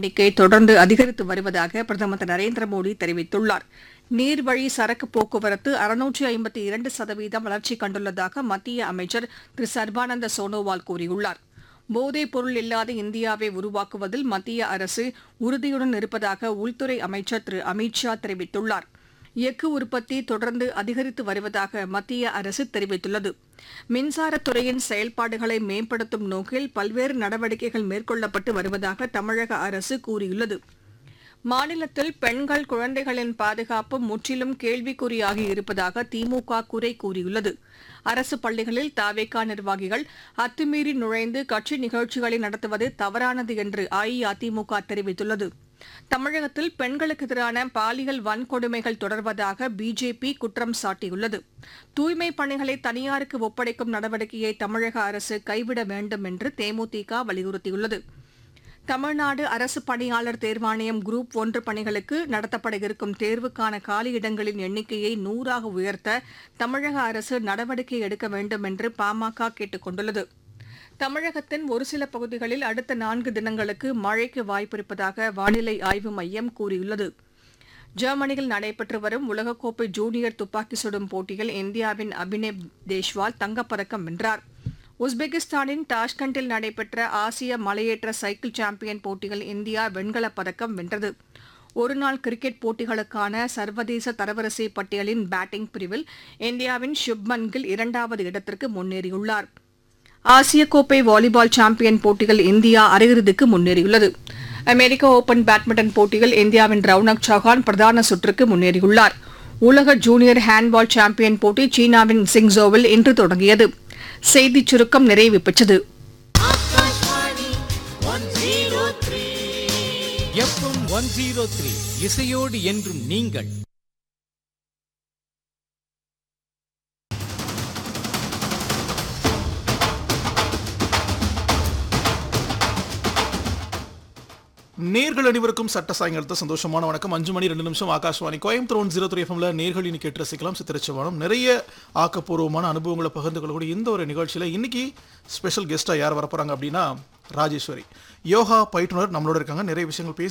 எண்ணிக்கை தொடர்ந்து அதிகரித்து வருவதாக பிரதமர் திரு நரேந்திர மோடி தெரிவித்துள்ளார் நீர்வழி சரக்கு போக்குவரத்து அறுநூற்றி ஐம்பத்தி இரண்டு சதவீதம் வளர்ச்சி கண்டுள்ளதாக மத்திய அமைச்சர் திரு சர்பானந்த சோனோவால் கூறியுள்ளார் போதைப் பொருள் இல்லாத இந்தியாவை உருவாக்குவதில் மத்திய அரசு உறுதியுடன் இருப்பதாக உள்துறை அமைச்சர் திரு அமித் ஷா தெரிவித்துள்ளார் எஃகு உற்பத்தி தொடர்ந்து அதிகரித்து வருவதாக மத்திய அரசு தெரிவித்துள்ளது மின்சாரத்துறையின் செயல்பாடுகளை மேம்படுத்தும் நோக்கில் பல்வேறு நடவடிக்கைகள் மேற்கொள்ளப்பட்டு வருவதாக தமிழக அரசு கூறியுள்ளது மாநிலத்தில் பெண்கள் குழந்தைகளின் பாதுகாப்பு முற்றிலும் கேள்விக்குறியாகி இருப்பதாக திமுக குறை கூறியுள்ளது அரசு பள்ளிகளில் தாவேகா நிர்வாகிகள் அத்துமீறி நுழைந்து கட்சி நிகழ்ச்சிகளை நடத்துவது தவறானது என்று அஇஅதிமுக தெரிவித்துள்ளது தமிழகத்தில் பெண்களுக்கு எதிரான பாலியல் வன்கொடுமைகள் தொடர்வதாக பிஜேபி குற்றம் சாட்டியுள்ளது தூய்மை பணிகளை தனியாருக்கு ஒப்படைக்கும் நடவடிக்கையை தமிழக அரசு கைவிட வேண்டும் என்று தேமுதிக வலியுறுத்தியுள்ளது தமிழ்நாடு அரசு பணியாளர் தேர்வாணையம் குரூப் ஒன்று பணிகளுக்கு நடத்தப்பட இருக்கும் தேர்வுக்கான காலியிடங்களின் எண்ணிக்கையை நூறாக உயர்த்த தமிழக அரசு நடவடிக்கை எடுக்க வேண்டும் என்று பாமக கேட்டுக் கொண்டுள்ளது தமிழகத்தின் ஒரு சில பகுதிகளில் அடுத்த நான்கு தினங்களுக்கு மழைக்கு வாய்ப்பிருப்பதாக வானிலை ஆய்வு மையம் கூறியுள்ளது ஜெர்மனியில் நடைபெற்று வரும் உலகக்கோப்பை ஜூனியர் துப்பாக்கி சுடும் போட்டியில் இந்தியாவின் அபினேவ் தேஷ்வால் தங்கப்பதக்கம் வென்றார் உஸ்பெகிஸ்தானின் டாஷ்கண்டில் நடைபெற்ற ஆசிய மலையேற்ற சைக்கிள் சாம்பியன் போட்டியில் இந்தியா வெண்கலப் பதக்கம் வென்றது ஒருநாள் கிரிக்கெட் போட்டிகளுக்கான சர்வதேச தரவரிசை பட்டியலின் பேட்டிங் பிரிவில் இந்தியாவின் சுப்மன் கில் இரண்டாவது இடத்திற்கு முன்னேறியுள்ளார் ஆசிய கோப்பை வாலிபால் சாம்பியன் போட்டியில் இந்தியா அரையிறுதிக்கு முன்னேறியுள்ளது அமெரிக்க ஓபன் பேட்மிண்டன் போட்டியில் இந்தியாவின் ரவுனக் சௌஹான் பிரதான சுற்றுக்கு முன்னேறியுள்ளார் உலக ஜூனியர் ஹேண்ட்பால் சாம்பியன் போட்டி சீனாவின் சிங்ஜோவில் இன்று தொடங்கியது செய்திச் சுருக்கம் நிறைவு பெற்றது எஃப்எம் ஒன் ஜீரோ த்ரீ இசையோடு என்றும் நீங்கள் நேர்கள் அனைவருக்கும் சட்ட சாயங்காலத்தை சந்தோஷமான வணக்கம் அஞ்சு மணி ரெண்டு நிமிஷம் Akashvani Coimbatore one zero three எஃப்எம்ல நேர்கள் இன்னைக்கு கேட்டு ரசிக்கலாம் சித்திரச்சவானம் நிறைய ஆக்கப்பூர்வமான அனுபவங்களை பகிர்ந்து கொள்ளக்கூடிய இந்த ஒரு நிகழ்ச்சியில் இன்னைக்கு ஸ்பெஷல் கெஸ்ட்டாக யார் வரப்போறாங்க அப்படின்னா ராஜேஸ்வரி யோகா பயிற்றுனர் நம்மளோட இருக்காங்க நிறைய விஷயங்கள் பேசி